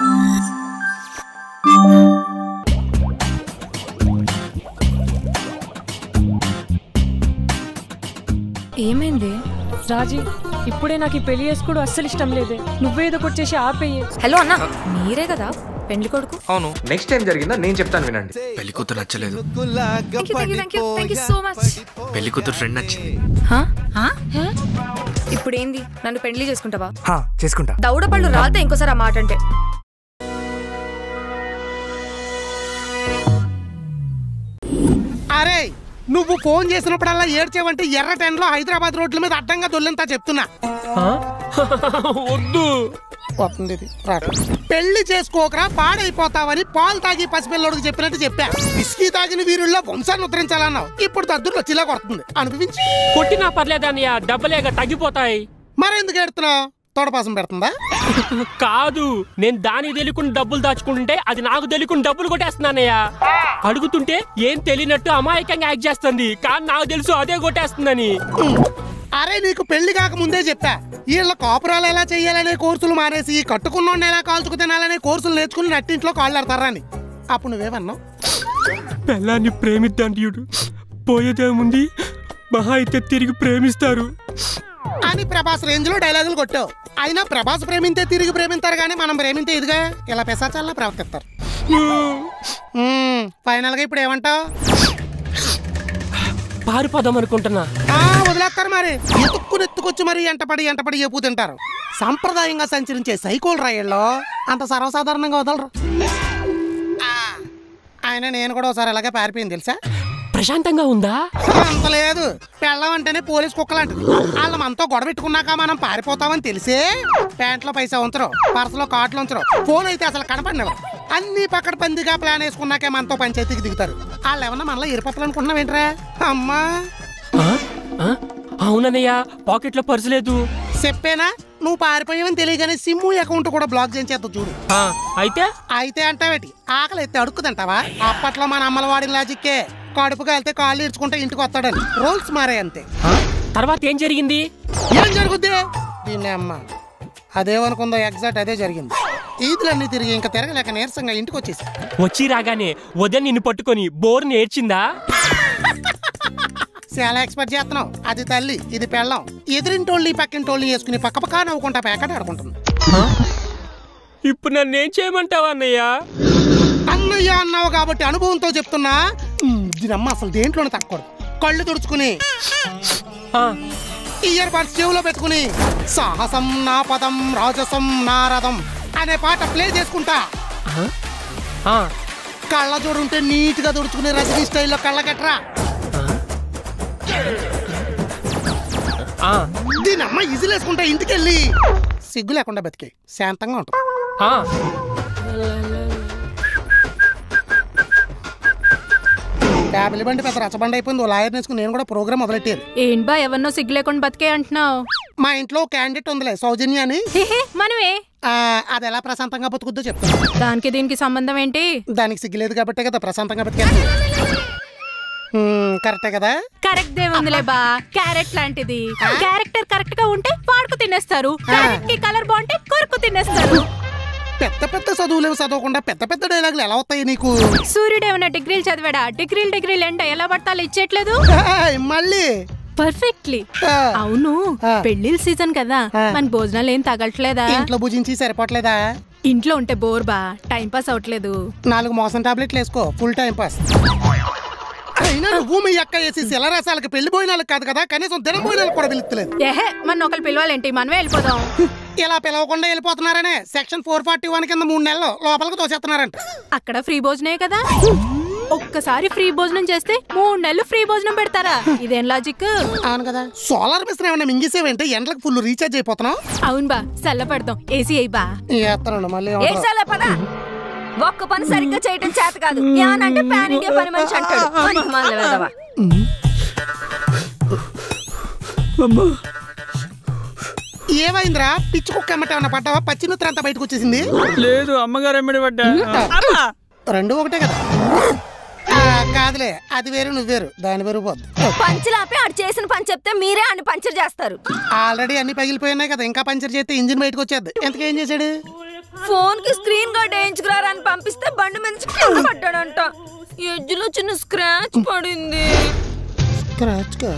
ఏమైంది రాజీ ఇప్పుడే నాకు ఈ పెళ్లి చేసుకోవడం అస్సలు ఇష్టం లేదే నువ్వేదో ఒకటి చేసి ఆపేయి హలో అన్న మీరే కదా పెళ్లి కొడుకు అవును నెక్స్ట్ టైం జరిగిందో నేను చెప్తాను వినండి పెళ్లి కూతురు నచ్చలేదు thank you thank you thank you so much పెళ్లి కూతురు ఫ్రెండ్ నచ్చింది ఇప్పుడు ఏంది నన్ను పెళ్లి చేసుకుంటావా హా, చేసుకుంటా దౌడ పళ్ళు రాతే ఇంకోసారి ఆ మాట అంటే అరే నువ్వు ఫోన్ చేసినప్పుడల్లా ఏడ్చేవంటే ఎర్ర టెన్లో హైదరాబాద్ రోడ్ల మీద అడ్డంగా దొల్లింతా చెప్తున్నా వద్దు వస్తుంది ఇది. రాట్లేదు. పెళ్లి చేసుకోకరా పాడైపోతావని పాలు తాగి పసిపిల్లడికి చెప్పినట్టు చెప్పా విస్కీ తాగిన వీరుల్లో వంశాన్ని ఉద్ధరించాలన్నావు ఇప్పుడు దద్దుర్లో చిలా కొడుతుంది అనిపించి కొట్టినా పర్లేదన్నయ్య డబ్బలేగా తగ్గిపోతాయి మరెందుకు ఎడుతున్నావు తోడపాసం పెడుతుందా కాదు నేను దానికి తెలియకుండా డబ్బులు దాచుకుంటుంటే అది నాకు తెలియకుండా డబ్బులు కొట్టేస్తున్నానయ్య అడుగుతుంటే ఏం తెలియనట్టు అమాయకంగా యాక్ట్ చేస్తుంది కానీ నాకు తెలుసు అదే కొట్టేస్తుందని అరే నీకు పెళ్లి కాక ముందే చెప్పా వీళ్ళ కాపురాలు ఎలా చేయాలనే కోర్సులు మానేసి కట్టుకున్నోడిని ఎలా కాల్చుకు తినాలనే కోర్సులు నేర్చుకుని నట్టింట్లో కాళ్ళు ఆడతారా అని అప్పుడు నువ్వేమన్నావు పెళ్ళాన్ని ప్రేమిద్దాంటియుడు పోయేదేముంది మహా అయితే తిరిగి ప్రేమిస్తారు అని ప్రభాస్ రేంజ్ లో డైలాగులు కొట్టావు అయినా ప్రభాస్ ప్రేమింతే తిరిగి ప్రేమిస్తారు కానీ మనం ప్రేమింతే ఇదిగా ఇలా పెసాచల్లా ప్రవర్తిస్తారు ఫైనల్ గా ఇప్పుడు ఏమంటావు పారిపోదాం అనుకుంటున్నా ఆ, వదిలేస్తారు మరి ఎత్తుక్కుని ఎత్తుకొచ్చి మరి ఎంటపడి ఎంటపడి ఎప్పు తింటారు సంప్రదాయంగా సంచరించే సైకోల్ రాయల్లో అంత సర్వసాధారణంగా వదలరు ఆ, ఆయన నేను కూడా ఒకసారి అలాగే పారిపోయింది తెలుసా ప్రశాంతంగా ఉందా అంత లేదు పెళ్ళం అంటేనే పోలీస్ కుక్కలాంటిది వాళ్ళ మనతో గొడవ పెట్టుకున్నాక మనం పారిపోతామని తెలిసే ప్యాంట్లో పైసా ఉంచరు పర్సులో కార్డులు ఉంచరు ఫోన్ అయితే అసలు కనపడినవారు అన్ని పక్కన పందిగా ప్లాన్ వేసుకున్నాకే మనతో పంచాయతీకి దిగుతారు వాళ్ళు ఏమన్నా మనలో ఇరుపప్పులు అనుకుంటున్నావు ఏంట్రా అమ్మా ఆ? ఆ? అవునన్నయ్య పాకెట్లో పర్సు లేదు చెప్పేనా నువ్వు పారిపోయావని తెలియగానే సిమ్ము అకౌంట్ కూడా బ్లాక్ చేసేద్దాం చూడు ఆ, అయితే అయితే అంటావేటి ఆకలి ఎత్తి అడుక్కుదంటావా అప్పట్లో మన అమ్మల వాడిన లాజిక్కే కడుపుకి వెళ్తే కాళ్ళు ఇడ్చుకుంటే ఇంటికి వస్తాడని రూల్స్ మారే అంతే ఆ? తర్వాత ఏం జరిగింది ఏం జరుగుద్ది దీన్ని అమ్మ అదేమనుకుందో ఎగ్జాక్ట్ అదే జరిగింది ఈదులన్నీ తిరిగి ఇంకా తిరగలేక నీరసంగా ఇంటికి వచ్చేసి వచ్చి రాగానే ఉదయం నిన్ను పట్టుకొని బోర్ నేర్చిందా చాలా ఎక్స్పెక్ట్ చేస్తున్నావు అది తల్లి ఇది పెళ్ళం ఎదురింటోళ్ళని పక్కింటోళ్ళని వేసుకుని పక్క పక్క నవ్వుకుంటా ప్యాకెట్ ఆడుకుంటుంది ఇప్పుడు నన్ను ఏం చేయమంటావా అన్నయ్య అన్నయ్య అన్నావు కాబట్టి అనుభవంతో చెప్తున్నా ఉమ్, దీనమ్మ అసలు దేంట్లోనే తక్కకూడదు కళ్ళు తుడుచుకుని ఆ, ఇయర్ బడ్స్ చెవులో పెట్టుకుని సాహసం నా పదం రాజసం నా రథం అనే పాట ప్లే చేసుకుంటా ఆ, కళ్ళ చూడుంటే నీట్ గా తుడుచుకుని రజనీ స్టైల్లో కళ్ళగట్రా ఆ, దీని అమ్మ ఇజిలేసుకుంటా ఇంటికెళ్ళి సిగ్గు లేకుండా బతికే శాంతంగా ఉంటుంది ఆ. ఫ్యామిలీ బండి పెద్ద రచ్చబండి అయిపోయింది ఓ లాయర్ నేసుకుని నేను కూడా ప్రోగ్రామ్ మొదలెట్టాను ఏంటి బా ఎవరినో సిగ్గు లేకుండా బతికే అంటున్నావు మా ఇంట్లో క్యాండిడేట్ ఉందిలే సౌజన్య అని మనమే ఆ, అది ఎలా ప్రశాంతంగా బతుకుద్దో చెప్తాను దానికి దీనికి సంబంధం ఏంటి దానికి సిగ్గులేదు కాబట్టే కదా ప్రశాంతంగా బతికేస్తుంది హ్మ్, కరెక్టే కదా కరెక్ట్ దేముందిలే బా క్యారెట్ లాంటిది క్యారెక్టర్ కరెక్ట్ గా ఉంటే పాడుకు తినేస్తారు క్యారెట్ కి కలర్ బాగుంటే కొరుకు తినేస్తారు పెద్ద పెద్ద చదువులేవు చదవకుండా పెద్ద పెద్ద డైలాగులు ఎలా వస్తాయి నీకు సూర్యుడు ఏమైనా డిగ్రీలు చదివాడా డిగ్రీలు డిగ్రీలు ఎండ ఎలా పడతాలో ఇచ్చేట్లేదు ఏయ్, మళ్ళీ పర్ఫెక్ట్లీ ఆ, అవును ఆ. పెళ్లిళ్ళ సీజన్ కదా ఆ. మన భోజనాలు ఏం తగలట్లేదా ఇంట్లో భుజించి సరిపోవట్లేదా ఇంట్లో ఉంటే బోర్ బా టైం పాస్ అవట్లేదు నాలుగు మోసం టాబ్లెట్లు వేసుకో ఫుల్ టైం పాస్ అయినా నువ్వు మీ అక్క వేసి శిలరసాలకు పెళ్లి భోజనాలకు కాదు కదా కనీసం దిన భోజనాలకు కూడా పిలుస్తలేదు ఏహే మన ఒకరు పిలవాలేంటి మనమే వెళ్ళిపోదాం ఇలా పిలవకుండా వెళ్ళిపోతున్నారనే సెక్షన్ ఫోర్ ఫార్టీ వన్ కింద మూడు నెలలు లోపలికి తోసేస్తున్నారంట అక్కడ ఫ్రీ భోజనే కదా ఒక్కసారి ఫ్రీ భోజనం చేస్తే మూడు నెలలు ఫ్రీ భోజనం పెడతారా ఇదేం లాజిక్ అవును కదా సోలార్ మిషన్ ఏమన్నా మింగేసేవంటే ఎండలకు ఫుల్ రీఛార్జ్ అయిపోతున్నావు అవును బా చల్ల పడదాం ఏసీ అయి బా చేస్తానండి మళ్ళీ ఏమంటారు? ఏసాల పద ఒక్క పని సరిగ్గా చేయటం చేత కాదు ఏమనంటే పాన్ ఇండియా పని మనిషి అంటాడు పనికి మాలిన వెధవ. ఏమైందిరా పిచ్చి కుక్క ఎమ్మట ఏమన్నా పడ్డావా పచ్చినుత్ర అంతా బయటకు వచ్చేసింది లేదు అమ్మగారు ఎమ్మడి పడ్డా రెండు ఒకటే కదా ఆ, కాదులే అది వేరు నువ్వు వేరు దాని వేరు పోద్ది పంచులాపి ఆడు చేసిన పని చెప్తే మీరే అన్ని పంచర్ చేస్తారు ఆల్రెడీ అన్ని పగిలిపోయినాయి కదా ఇంకా పంచర్ చేస్తే ఇంజిన్ బయటకు వచ్చేది ఎంతకేం చేశాడు ఫోన్ కి స్క్రీన్ కింద పడ్డాడంట ఎడ్జ్లో చిన్న స్క్రాచ్ పడింది స్క్రాచ్ గా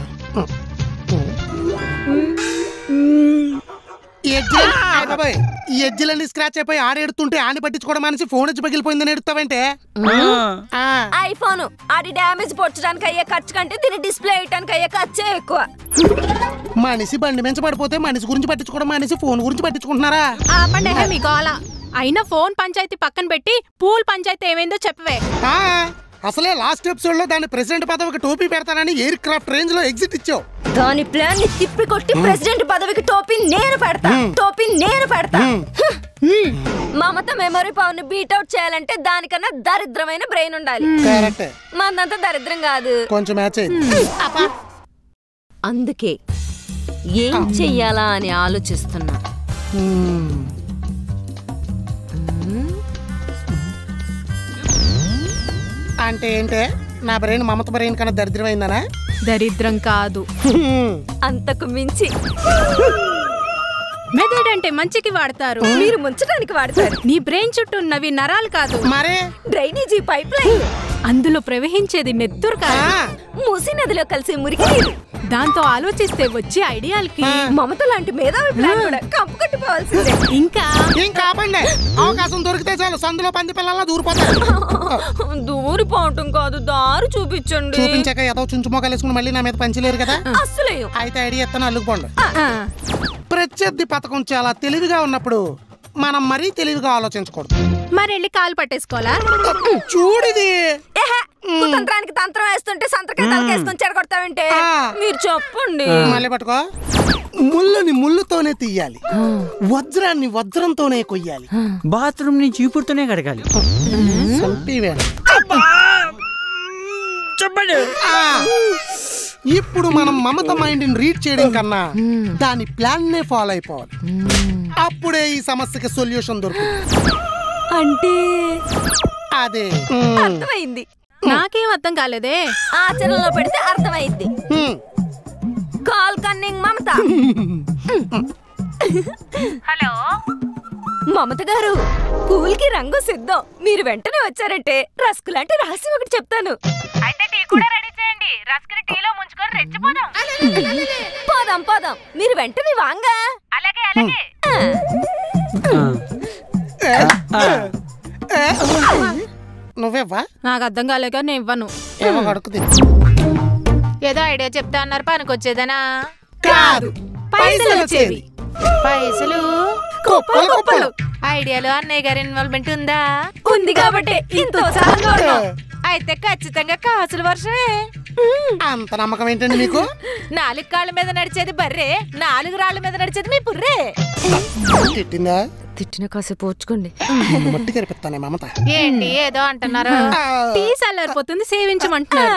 ఈ ఎడ్జిలన్నీ అయ్ బాబాయ్, ఈ ఎడ్జిలన్నీ స్క్రాచ్ అయిపోయి ఆడెడుతుంటే ఆని పట్టించుకోవడం మనిషి ఫోన్ వచ్చి పగిలిపోయిందని ఎడుతావంటే ఆ, ఐఫోన్ అది డ్యామేజ్ పొచ్చడానికి అయ్యే ఖర్చు కంటే దీని డిస్ప్లే వేయడానికి అయ్యే ఖర్చే ఎక్కువ మనిషి బండి మించ పడిపోతే మనిషి గురించి పట్టించుకోవడం మనిషి ఫోన్ గురించి పట్టించుకుంటున్నారా ఆపండి హే మీ గోల అయినా ఫోన్ పంచాయతీ పక్కన పెట్టి పూల్ పంచాయతీ ఏమైందో చెప్పవే ఆ, అసలే లాస్ట్ ఎపిసోడ్ లో దాని ప్రెసిడెంట్ పదవికి టోపీ పెడతానని ఎయిర్ క్రాఫ్ట్ రేంజ్ లో ఎగ్జిట్ ఇచ్చావు దాని ప్లాన్ ని తిప్పి కొట్టి ప్రెసిడెంట్ పదవికి టోపీ నేను పెడతా టోపీ నేను పెడతా హ్మ్. మమత మెమరీ పవర్ ని బీట్అవుట్ చేయాలంటే దానికన్నా దరిద్రమైన బ్రెయిన్ ఉండాలి కరెక్ట్ మందంతా దరిద్రం కాదు కొంచెం మ్యాచ్ అయింది అందుకే ఏం చెయ్యాలా అని ఆలోచిస్తున్నా హ్మ్. అంటే ఏంటే నా బ్రెయిన్ మమత బ్రెయిన్ కన్నా దరిద్రమైందనా దరిద్రం కాదు హ్మ్. అంతకు మించి మెదడు అంటే మంచికి వాడతారు మీరు ముంచడానికి వాడతారు నీ బ్రెయిన్ చుట్టూ ఉన్నవి నరాలు కాదు మరే డ్రైనేజీ పైప్ లైన్ అందులో ప్రవహించేది నెత్తురు కాదు ఆ, మూసీ నదిలో కలిసి మురికి నీరు దాంతో ఆలోచిస్తే వచ్చే ఐడియాలకి మమత లాంటి మేధావి ప్లాన్ కూడా కంపు కట్టిపోవాల్సిందే ఇంకా ఇంకా ఆపండి అవకాశం దొరికితే చాలు సందులో పంది పిల్లల్లా దూరిపోతారు దూరిపోవటం కాదు దారి చూపించండి చూపించాక ఏదో చుంచు మొక్కలు వేసుకుని మళ్ళీ నా మీద పంచలేరు కదా అస్సలేయం అయితే ఐడియా ఇస్తాను అల్లుకుపోండి ఆ, ప్రత్యర్థి పథకం చాలా తెలివిగా ఉన్నప్పుడు మనం మరీ తెలివిగా ఆలోచించకూడదు మరి వెళ్ళి కాలు పట్టేసుకోవాలా చూడిది ఏహే, కుతంత్రానికి తంత్రం వేస్తుంటే సంతకాయ తలకేసుకొని చెడగొడతావంటే ఆ. మీరు చెప్పండి మళ్ళీ పట్టుకో ముళ్ళని ముళ్ళుతోనే తీయాలి వజ్రాన్ని వజ్రంతోనే కొయ్యాలి బాత్రూమ్ ని చీపురుతోనే కడగాలి సెల్ఫీ వేణు. చెప్పండి ఆ, ఇప్పుడు మనం మమత మైండ్ ని రీడ్ చేయడం కన్నా దాని ప్లాన్ నే ఫాలో అయిపోవాలి అప్పుడే ఈ సమస్యకి సొల్యూషన్ దొరుకుతుంది అంటే అదే ఉమ్, అర్థమైంది నాకేం అర్థం కాలేదే ఆచరణలో పెడితే అర్థమైంది ఉమ్. కాల్ కన్నింగ్ మమత హలో మమత గారు పూల్ కి రంగు సిద్ధం మీరు వెంటనే వచ్చారంటే రస్కు లాంటి రహస్యం ఒకటి చెప్తాను అయితే టీ కూడా రెడీ చేయండి రస్కుని టీలో ముంచుకొని రెచ్చిపోదాం పోదాం పోదాం మీరు వెంటనే వాంగా అలాగే అలాగే నువ్వేవ్వా నాకు అర్థం కాలేక నేను ఇవ్వను ఏమో కడుకుది ఏదో ఐడియా చెప్తా అన్నారు పనికొచ్చేదనా కాదు పైసలు వచ్చేవి పైసలు కుప్పలు కుప్పలు ఐడియాలో అన్నయ్య గారి ఇన్వాల్వ్మెంట్ ఉందా ఉంది కాబట్టి ఇంత ఉత్సాహంగా ఉన్నాం. అయితే ఖచ్చితంగా కాసుల వర్షమే అంత నమ్మకం ఏంటండి మీకు నాలుగు కాళ్ళ మీద నడిచేది బర్రే నాలుగు రాళ్ళ మీద నడిచేది మీ పుర్రే తిట్టిందా తిట్టిన కాసేపు ఓర్చుకోండి మట్టి కరిపిస్తానే మమత ఏంటి ఏదో అంటున్నారు ఆ. టీ చల్లారిపోతుంది సేవించమంటున్నారు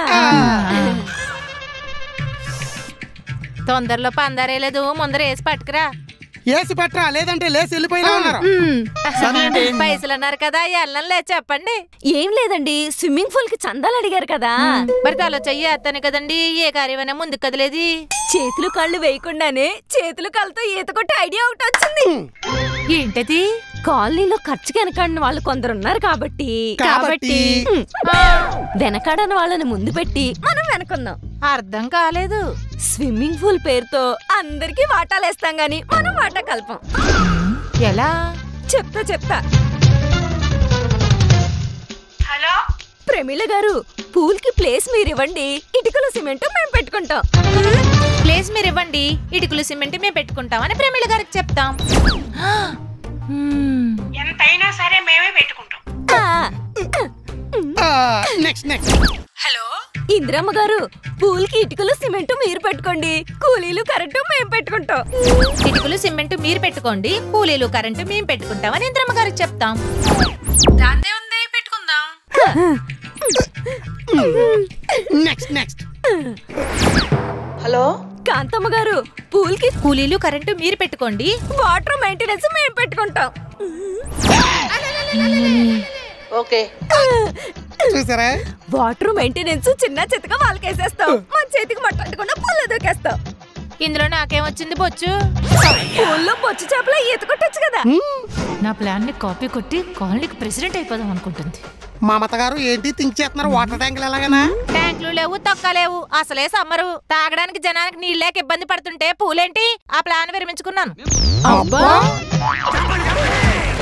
తొందరలో పందారేలేదు ముందర వేసి పట్టుకురా ఏసి పట్టరా లేదంటే లేసి వెళ్ళిపోయినా ఉన్నారు మ్మ్. పైసలు అన్నారు కదా ఎల్లంలే చెప్పండి ఏం లేదండి స్విమ్మింగ్ పూల్ కి చందాలు అడిగారు కదా మరి తల చెయ్యి అత్తనే కదండి ఏ కార్యమైనా ముందుకు కదిలేది చేతులు కళ్ళు వేయకుండానే చేతులు కళ్ళతో ఈత కొట్టే ఐడియా ఒకటి వచ్చింది ఏంటది కాలనీలో ఖర్చు వెనకాడిన వాళ్ళు కొందరు ఉన్నారు కాబట్టి కాబట్టి వెనకాడని వాళ్ళని ముందు పెట్టి మనం వెనకుందాం అర్థం కాలేదు స్విమ్మింగ్ పూల్ పేరుతో అందరికీ వాటాలేస్తాం గాని మనం వాటా కల్పం ఎలా చెప్తా చెప్తా హలో ప్రమీల గారు పూల్ కి ప్లేస్ మీరు ఇవ్వండి ఇటుకలు సిమెంట్ మేము పెట్టుకుంటాం ప్లేస్ మీరు ఇవ్వండి ఇటుకలు సిమెంట్ మేము పెట్టుకుంటామని ప్రమిళ గారికి చెప్తాం మ్మ్. ఆ, నెక్స్ట్ నెక్స్ట్ ఇందిరమ్మ గారు పూల్ కి ఇటుకలు సిమెంట్ మీరు పెట్టుకోండి కూలీలు కరెంటు మేము పెట్టుకుంటాం ఇటుకలు సిమెంట్ మీరు పెట్టుకోండి కూలీలు కరెంటు మేము పెట్టుకుంటామని ఇంద్రమ్మ గారికి చెప్తాం నెక్స్ట్ నెక్స్ట్ కాంతమ్మ గారు పూల్ కి కూలీలు కరెంటు మీరు పెట్టుకోండి వాటర్ మెయింటెనెన్స్ మేము పెట్టుకుంటాం చూసారా వాటర్ మెయింటెనెన్స్ చిన్న చిత్తగా వాళ్ళకేసేస్తాం మన చేతికి మట్టకుండా పూలు దూకేస్తాం ఇందులో నాకేమొచ్చింది బొచ్చు పూల్లో బొచ్చు చేపల ఈత కొట్టొచ్చు కదా నా ప్లాన్ ని కాపీ కొట్టి కాలనీకి ప్రెసిడెంట్ అయిపోదాం అనుకుంటుంది మమత గారు ఏంటి థింక్ చేస్తున్నారు వాటర్ ట్యాంకులు ఎలాగైనా ట్యాంకులు లేవు తొక్కలేవు అసలే సమ్మరు తాగడానికి జనానికి నీళ్ళేక ఇబ్బంది పడుతుంటే పూలేంటి ఆ ప్లాన్ విరమించుకున్నాను అబ్బా